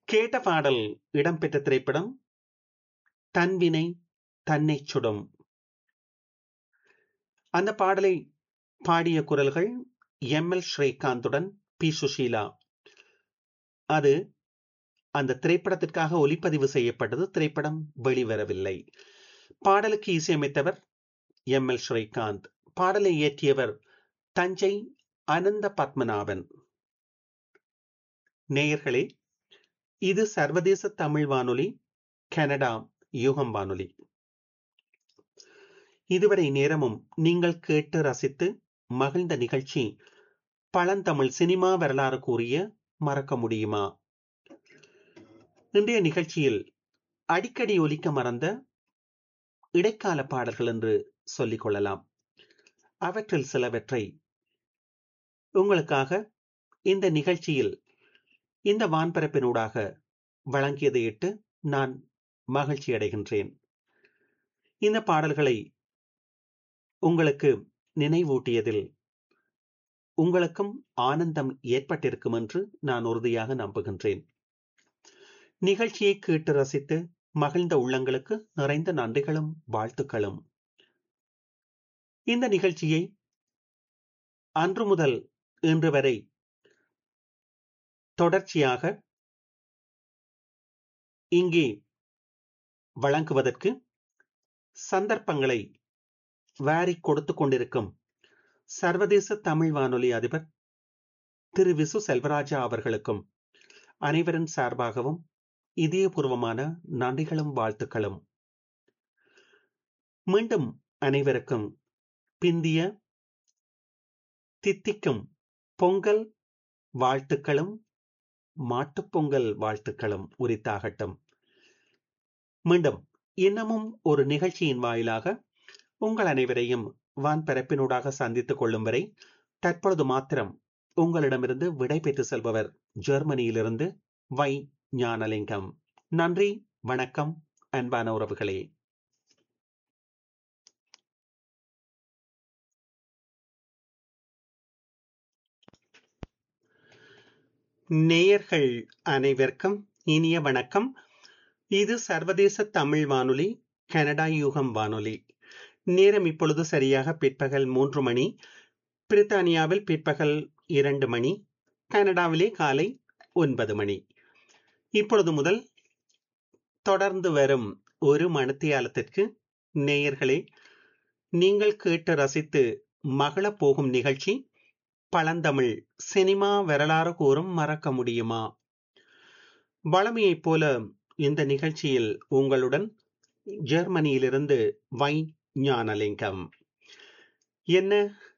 கேட்ட பாடல் இடம்பெற்ற திரைப்படம் தன்வினை தன்னை சுடும் அந்த பாடலை பாடிய குரல்கள் எம் எல் ஸ்ரீகாந்துடன் பி சுஷீலா அது அந்த திரைப்படத்திற்காக ஒலிப்பதிவு செய்யப்பட்டது திரைப்படம் வெளிவரவில்லை பாடலுக்கு இசையமைத்தவர் எம் எல் ஸ்ரீகாந்த் பாடலை இயற்றியவர் தஞ்சை அனந்த பத்மநாபன் நேயர்களே இது சர்வதேச தமிழ் வானொலி கனடா யூகம் வானொலி இதுவரை நேரமும் நீங்கள் கேட்டு ரசித்து மகிழ்ந்த நிகழ்ச்சி பழந்தமிழ் சினிமா வரலாறு கூறிய மறக்க முடியுமா இன்றைய நிகழ்ச்சியில் அடிக்கடி ஒலிக்க மறந்த இடைக்கால பாடல்கள் என்று சொல்லிக் கொள்ளலாம் அவற்றில் சிலவற்றை உங்களுக்காக இந்த நிகழ்ச்சியில் இந்த வான்பரப்பினூடாக வழங்கியதை இட்டு நான் மகிழ்ச்சி அடைகின்றேன் இந்த பாடல்களை உங்களுக்கு நினைவூட்டியதில் உங்களுக்கும் ஆனந்தம் ஏற்பட்டிருக்கும் என்று நான் உறுதியாக நம்புகின்றேன் நிகழ்ச்சியை கேட்டு ரசித்து மகிழ்ந்த உள்ளங்களுக்கு நிறைந்த நன்றிகளும் வாழ்த்துக்களும் இந்த நிகழ்ச்சியை அன்று முதல் இன்று வரை தொடர்ச்சியாக இங்கே வழங்குவதற்கு சந்தர்ப்பங்களை வாரி கொடுத்து கொண்டிருக்கும் சர்வதேச தமிழ் வானொலி அதிபர் திரு விசு செல்வராஜா அவர்களுக்கும் அனைவரின் சார்பாகவும் இதயபூர்வமான நன்றிகளும் வாழ்த்துக்களும் மீண்டும் அனைவருக்கும் பிந்திய தித்திக்கும் பொங்கல் வாழ்த்துக்களும் மாட்டுப்பொங்கல் வாழ்த்துக்களும் உரித்தாகட்டும் மீண்டும் இன்னமும் ஒரு நிகழ்ச்சியின் வாயிலாக உங்கள் அனைவரையும் வான்பரப்பினூடாக சந்தித்துக் கொள்ளும் வரை தற்பொழுது மாத்திரம் உங்களிடமிருந்து விடை பெற்று செல்பவர் ஜெர்மனியிலிருந்து வை ஞானலிங்கம் நன்றி வணக்கம் அன்பான உறவுகளே நேயர்கள் அனைவருக்கும் இனிய வணக்கம் இது சர்வதேச தமிழ் வானொலி கனடா யூகம் வானொலி நேரம் இப்பொழுது சரியாக பிற்பகல் மூன்று மணி பிரித்தானியாவில் பிற்பகல் இரண்டு மணி கனடாவிலே காலை ஒன்பது மணி இப்பொழுது முதல் தொடர்ந்து வரும் ஒரு மணித்தியாலத்திற்கு நேயர்களே நீங்கள் கேட்டு ரசித்து மகள போகும் நிகழ்ச்சி பழந்தமிழ் சினிமா வரலாறு கூறும் மறக்க முடியுமா வளமையைப் போல இந்த நிகழ்ச்சியில் உங்களுடன் ஜெர்மனியிலிருந்து வை ஞானலிங்கம் என்ன